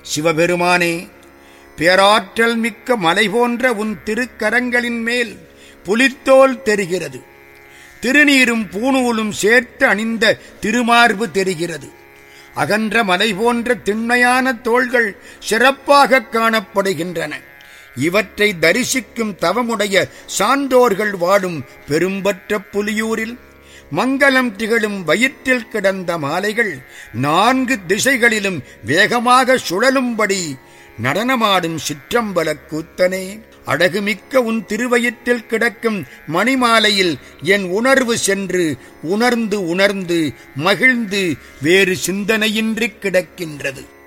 சிவபெருமானே பேராற்றல் மிக்க மலை போன்ற உன் திருக்கரங்களின் மேல் புலித்தோல் தெரிகிறது திருநீரும் பூணூலும் சேர்த்து அணிந்த திருமார்பு தெரிகிறது அகன்ற மலை போன்ற திண்மையான தோள்கள் சிறப்பாக காணப்படுகின்றன இவற்றை தரிசிக்கும் தவமுடைய சான்றோர்கள் வாடும் பெரும்பற்ற புலியூரில் மங்களம் திகழும் வயிற்றில் கிடந்த மாலைகள் நான்கு திசைகளிலும் வேகமாக சுழலும்படி நடனமாடும் சிற்றம்பல கூத்தனே அழகுமிக்க உன் திருவயிற்றில் கிடக்கும் மணிமாலையில் என் உணர்வு சென்று உணர்ந்து உணர்ந்து மகிழ்ந்து வேறு சிந்தனையின்றி கிடக்கின்றது